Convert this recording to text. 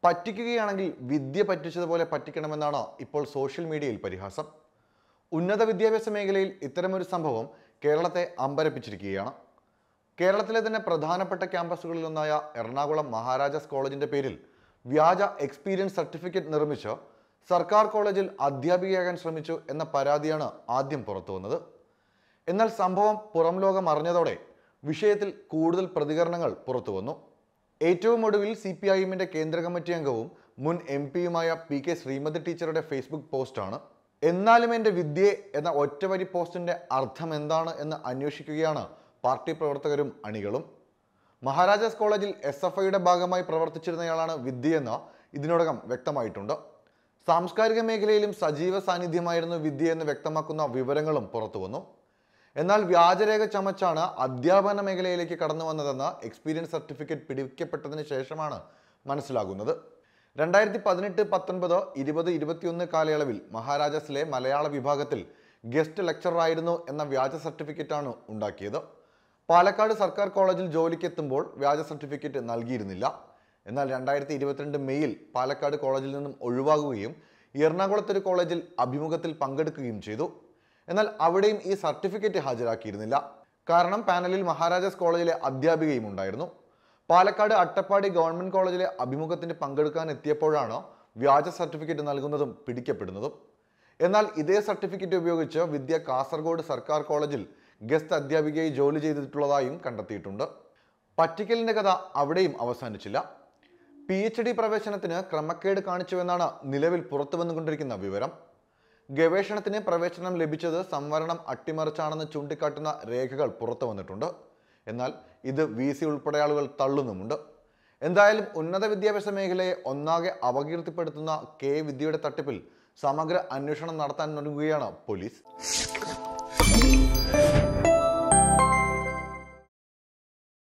പറ്റിക്കുകയാണെങ്കിൽ വിദ്യ പറ്റിച്ചതുപോലെ പറ്റിക്കണമെന്നാണ് ഇപ്പോൾ സോഷ്യൽ മീഡിയയിൽ പരിഹാസം ഉന്നത വിദ്യാഭ്യാസ മേഖലയിൽ ഇത്തരമൊരു സംഭവം കേരളത്തെ അമ്പരപ്പിച്ചിരിക്കുകയാണ് കേരളത്തിലെ തന്നെ പ്രധാനപ്പെട്ട ക്യാമ്പസുകളിലൊന്നായ എറണാകുളം മഹാരാജാസ് കോളേജിന്റെ പേരിൽ വ്യാജ എക്സ്പീരിയൻസ് സർട്ടിഫിക്കറ്റ് നിർമ്മിച്ച് സർക്കാർ കോളേജിൽ അധ്യാപികയാകാൻ ശ്രമിച്ചു എന്ന പരാതിയാണ് ആദ്യം പുറത്തു വന്നത് എന്നാൽ സംഭവം പുറം ലോകം അറിഞ്ഞതോടെ വിഷയത്തിൽ കൂടുതൽ പ്രതികരണങ്ങൾ പുറത്തു വന്നു ഏറ്റവും ഒടുവിൽ സി പി ഐ എമ്മിന്റെ കേന്ദ്ര കമ്മിറ്റി അംഗവും മുൻ എം പിയുമായ പി കെ ശ്രീമതി ടീച്ചറുടെ ഫേസ്ബുക്ക് പോസ്റ്റാണ് എന്നാലും എൻ്റെ വിദ്യയെ എന്ന ഒറ്റവരി പോസ്റ്റിന്റെ അർത്ഥം എന്താണ് എന്ന് അന്വേഷിക്കുകയാണ് പാർട്ടി പ്രവർത്തകരും അണികളും മഹാരാജാസ് കോളേജിൽ എസ് എഫ് ഐയുടെ ഭാഗമായി പ്രവർത്തിച്ചിരുന്നയാളാണ് വിദ്യയെന്ന് ഇതിനോടകം വ്യക്തമായിട്ടുണ്ട് സാംസ്കാരിക മേഖലയിലും സജീവ സാന്നിധ്യമായിരുന്നു വിദ്യ എന്ന് വ്യക്തമാക്കുന്ന വിവരങ്ങളും പുറത്തു വന്നു എന്നാൽ വ്യാജരേഖ ചമച്ചാണ് അധ്യാപന മേഖലയിലേക്ക് കടന്നു വന്നതെന്ന് എക്സ്പീരിയൻസ് സർട്ടിഫിക്കറ്റ് പിടിക്കപ്പെട്ടതിന് ശേഷമാണ് മനസ്സിലാകുന്നത് രണ്ടായിരത്തി പതിനെട്ട് പത്തൊൻപത് ഇരുപത് ഇരുപത്തിയൊന്ന് കാലയളവിൽ മഹാരാജാസിലെ മലയാള വിഭാഗത്തിൽ ഗസ്റ്റ് ലെക്ചറായിരുന്നു എന്ന വ്യാജ സർട്ടിഫിക്കറ്റാണ് ഉണ്ടാക്കിയത് പാലക്കാട് സർക്കാർ കോളേജിൽ ജോലിക്കെത്തുമ്പോൾ വ്യാജ സർട്ടിഫിക്കറ്റ് നൽകിയിരുന്നില്ല എന്നാൽ രണ്ടായിരത്തി ഇരുപത്തിരണ്ട് മെയ്യിൽ പാലക്കാട് കോളേജിൽ നിന്നും ഒഴിവാകുകയും എറണാകുളത്തൊരു കോളേജിൽ അഭിമുഖത്തിൽ പങ്കെടുക്കുകയും ചെയ്തു എന്നാൽ അവിടെയും ഈ സർട്ടിഫിക്കറ്റ് ഹാജരാക്കിയിരുന്നില്ല കാരണം പാനലിൽ മഹാരാജാസ് കോളേജിലെ അധ്യാപികയും ഉണ്ടായിരുന്നു പാലക്കാട് അട്ടപ്പാടി ഗവൺമെന്റ് കോളേജിലെ അഭിമുഖത്തിന് പങ്കെടുക്കാൻ എത്തിയപ്പോഴാണ് വ്യാജ സർട്ടിഫിക്കറ്റ് നൽകുന്നതും പിടിക്കപ്പെടുന്നതും എന്നാൽ ഇതേ സർട്ടിഫിക്കറ്റ് ഉപയോഗിച്ച് വിദ്യ കാസർഗോഡ് സർക്കാർ കോളേജിൽ ഗസ്റ്റ് അധ്യാപികയായി ജോലി ചെയ്തിട്ടുള്ളതായും കണ്ടെത്തിയിട്ടുണ്ട് പറ്റിക്കലിന്റെ കഥ അവിടെയും അവസാനിച്ചില്ല പി എച്ച് ഡി പ്രവേശനത്തിന് ക്രമക്കേട് കാണിച്ചുവെന്നാണ് നിലവിൽ പുറത്തു വന്നുകൊണ്ടിരിക്കുന്ന വിവരം ഗവേഷണത്തിന് പ്രവേശനം ലഭിച്ചത് സംവരണം അട്ടിമറിച്ചാണെന്ന് ചൂണ്ടിക്കാട്ടുന്ന രേഖകൾ പുറത്തു വന്നിട്ടുണ്ട് എന്നാൽ ഇത് വി സി ഉൾപ്പെടെ ആളുകൾ തള്ളുന്നുമുണ്ട് എന്തായാലും ഉന്നത വിദ്യാഭ്യാസ മേഖലയെ ഒന്നാകെ അപകീർത്തിപ്പെടുത്തുന്ന കെ വിദ്യയുടെ തട്ടിപ്പിൽ സമഗ്ര അന്വേഷണം നടത്താൻ നൽകുകയാണ് പോലീസ്